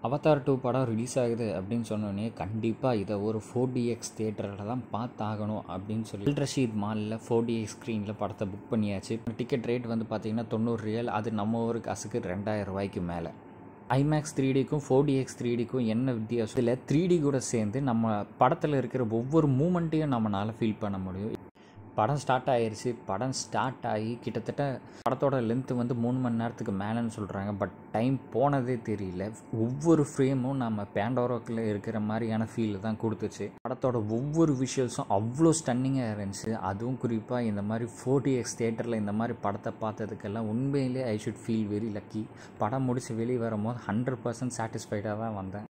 Avatar two படம் release ஆகுது அப்படின்னு சொன்னோடனே கண்டிப்பாக இதை ஒரு ஃபோர் டிஎக்ஸ் தேட்டரில் தான் பார்த்தாகணும் அப்படின்னு சொல்லி அல் ரஷீத் மாலில் ஃபோர் டிஎக்ஸ் ஸ்க்ரீனில் படத்தை புக் பண்ணியாச்சு டிக்கெட் ரேட் வந்து பார்த்திங்கன்னா தொண்ணூறு ரியல் அது நம்ம ஊர் காசுக்கு ரெண்டாயிரம் ரூபாய்க்கு மேலே ஐமேக்ஸ் த்ரீ டிக்கும் ஃபோர் டிஎக்ஸ் த்ரீ டிக்கும் என்ன வித்தியாசம் இதில் த்ரீ டி கூட சேர்ந்து நம்ம படத்தில் இருக்கிற ஒவ்வொரு மூமெண்ட்டையும் நம்மளால் ஃபீல் பண்ண முடியும் படம் ஸ்டார்ட் ஆயிருச்சு படம் ஸ்டார்ட் ஆகி கிட்டத்தட்ட படத்தோட லென்த்து வந்து மூணு மணி நேரத்துக்கு மேலேன்னு சொல்கிறாங்க பட் டைம் போனதே தெரியல ஒவ்வொரு ஃப்ரேமும் நம்ம பேண்டோரோக்கில் இருக்கிற மாதிரியான ஃபீல் தான் கொடுத்துச்சு படத்தோட ஒவ்வொரு விஷுவல்ஸும் அவ்வளோ ஸ்டன்னிங்காக இருந்துச்சு அதுவும் குறிப்பாக இந்த மாதிரி ஃபோர்டி எக்ஸ் தேட்டரில் இந்த மாதிரி படத்தை பார்த்ததுக்கெல்லாம் உண்மையிலே I should feel very lucky படம் முடிச்சு வெளியே வரும்போது ஹண்ட்ரட் பர்சன்ட் சாட்டிஸ்ஃபைடாக தான் வந்தேன்